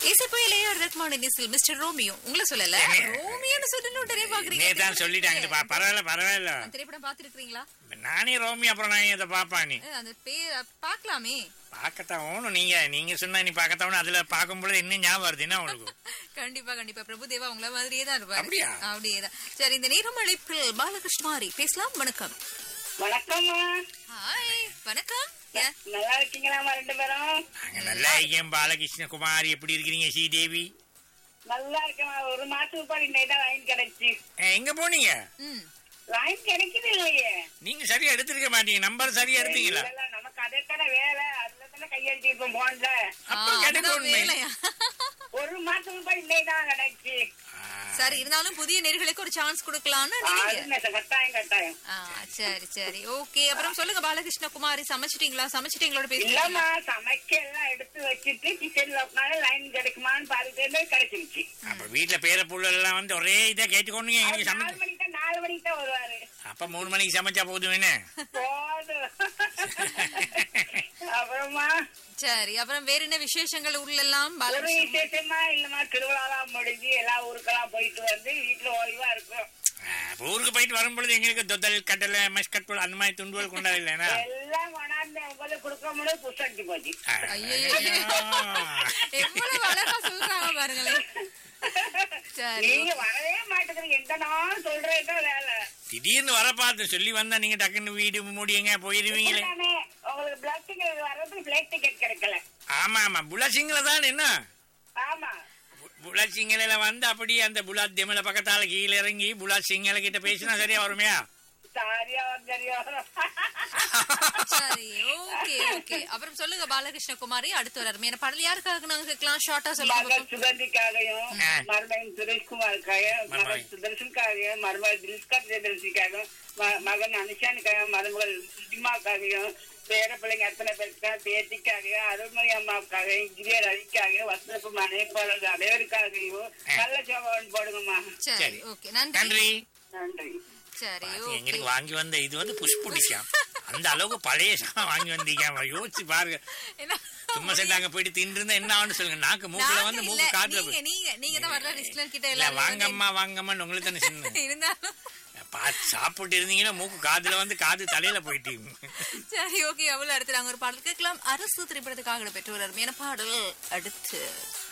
இசைப்புயல் AR Rahman இனிசில் mister Romeo உங்களை சொல்லல ரோமியோன்னு சொல்லணும் உடனே பாக்குறீங்க நேதான் சொல்லிட்டாங்க பா- பரவாயில்ல பரவாயில்ல அந்த திரைப்படம் பாத்துருக்கீங்களா நானே ரோமி அப்புறம் நான் இதை பாப்பா நீ அந்த பேர் பாக்கலாமே பார்க்கத்தான் ஓணும் நீங்க நீங்க சொன்னா நீ பார்க்கத்தான் அதுல பார்க்கும்பொழுது இன்னும் ஞாபகம் வருது என்ன உங்களுக்கு கண்டிப்பா கண்டிப்பா பிரபுதேவா உங்கள மாதிரியே தான் இருப்பாரு அப்படியா? அப்படியேதான் சரி இந்த நேரம் அழைப்பில் பாலகிருஷ்ணமாரி பேசலாம் வணக்கம் வணக்கம்மா ஹாய் வணக்கம் ஏ- நல்லா இருக்கீங்களாமா ரெண்டு பேரும் நாங்க நல்லா இருக்கேன் பாலகிருஷ்ண குமார் எப்படி இருக்கிறீங்க ஸ்ரீதேவி நல்லா இருக்கேம்மா ஒரு மாசத்துக்கு முன்னாடி இன்னைக்கு தான் லைன் கிடைச்சு அஹ், எங்க போனீங்க ம் லைன் கிடைக்குது இல்லையே நீங்க சரியா எடுத்திருக்க மாட்டீங்க நம்பர் சரியா எடுத்தீங்களா இல்ல, நமக்கு அதே தானே வேலை அதுல தானே கையெழுத்து இருப்போம் போன்ல அப்ப ஆ, கிடைக்கும் அதுதான் உண்மை. வேலையா? ஒரு மாசத்துக்கு முன்னாடி இன்னைக்கு தான் கிடைச்சு சரி இருந்தாலும் புதிய நேர்களுக்கு ஒரு சான்ஸ் கொடுக்கலாம்னு ஆ, நினைக்கிறேன் அது நெச- கட்டாயம் கட்டாயம் ஆ, சரி சரி ஓகே அப்புறம் சொல்லுங்க பாலகிருஷ்ண குமாரி சமைச்சிட்டீங்களா சமைச்சிட்டீங்களோட பேசுறீங்க இல்லம்மா சமைக்க எல்லாம் எடுத்து வச்சுட்டு கிச்சன்ல உட்காந்து லைன் கிடைக்குமான்னு பார்த்துட்டு கிடைச்சிருச்சு அப்ப வீட்டுல பேர புள்ள எல்லாம் வந்து ஒரே இதா கேட்டுக்கொண்டு அவர் எங்களுக்கு நாலு சமைச்சு மணிக்கு தான் நாலு மணிக்கு தான் வருவாரு அப்ப மூணு மணிக்கு சமைச்சா போதும் என்ன போதும் அப்புறமா சரி அப்புறம் வேற என்ன விசேஷங்கள் ஊர்லெல்லாம் ஒரு பாலகிருஷ்ண விசேஷமா இல்லம்மா திருவிழாலாம் முடிஞ்சு எல்லா ஊருக்கெல்லாம் போயிட்டு வந்து வீட்டுல ஓய்வா இருக்கும் அஹ், அப்ப ஊருக்கு போயிட்டு வரும்பொழுது எங்களுக்கு தொத்தல் கட்டலை மஸ்கட் போல் அந்த மாதிரி துண்டுகள் கொண்டா இல்லைன்னா எல்லாம் கொண்டாந்து உங்களுக்கு கொடுக்க முடியாது புஷ் போச்சு ஐயையோ. எவ்வளவு அழகா சொல்றாங்க பாருங்களேன் சரி நீங்க வரவே மாட்டேங்கிறீங்க எந்த நாள் சொல்றதுதான் வேலை திடீர்னு வர பார்த்து சொல்லி வந்தா நீங்க டக்குன்னு வீடு மூடியங்க போயிருவீங்களே இப்பதானே உங்களுக்கு பிளட் டிக்கெட் வர்றதுக்கு பிளைட் டிக்கெட் கிடைக்கல ஆமா ஆமா புலசிங்கில தான் என்ன ஆமா புலசிங்கல வந்து அப்படியே அந்த புலாத் தெமல பக்கத்தால கீழே இறங்கி புலாத் சிங்கள கிட்ட பேசினா சரியா வருமையா சாரியா சரியா சரி ஓகே ஓகே அப்புறம் சொல்லுங்க பாலகிருஷ்ண குமாரி அடுத்து வர மேல பாடல் யாருக்காக நாங்க கேட்கலாம் ஷார்ட்டா சொல்லுங்க மகள் சுகந்திக்காகவும் ஆ. மருமகன் சுரேஷ்குமாருக்காக மகன் மருமகன். சுதர்ஷனுக்காகவும் மருமகள் தில்கா சுதர்ஷிக்காகவும் ம- மகன் அனுஷானுக்காகவும் மருமகள் சுஜிமாக்காகவும் பேர பிள்ளைங்க அத்தனை பேருக்கா பேத்திக்காகவும் அருள்மொழி அம்மாவுக்காகவும் இன்ஜினியர் அலிக்காகவும் வசந்தப்பு அனைப்பாளர் அனைவருக்காகவும் நல்ல சோபவன் போடுங்கம்மா சரி சரி. ஓகே நன்றி நன்றி நன்றி சரி பாத்தி, ஓகே எங்களுக்கு வாங்கி வந்த இது வந்து புஷ்புடிச்சா அந்த அளவுக்கு பழைய சாமான் வாங்கி வந்தீங்க யோசிச்சு பாருங்க என்ன சும்மா சேர்ந்து அங்க போயிட்டு தின்னு என்ன ஆகும்னு சொல்லுங்க நாக்கு மூக்குல நாங்க வந்து இல்ல, மூக்கு காட்டுல நீங்க நீங்க நீங்க தான் வரல லிஸ்ட்லர் கிட்ட இல்ல எல்லாரும் வந்து- வாங்கம்மா வாங்கம்மான்னு உங்களுக்கு தானே சின்ன இருந்தாலும் பார்த்து சாப்பிட்டு இருந்தீங்கன்னா மூக்கு காதுல வந்து காது தலையில போயிட்டீங்க சரி ஓகே அவ்வளவு அடுத்து நாங்க ஒரு பாடல் கேட்கலாம் அரசு திரைப்படத்துக்காக பெற்றோர் அருமையான பாடல் அடுத்து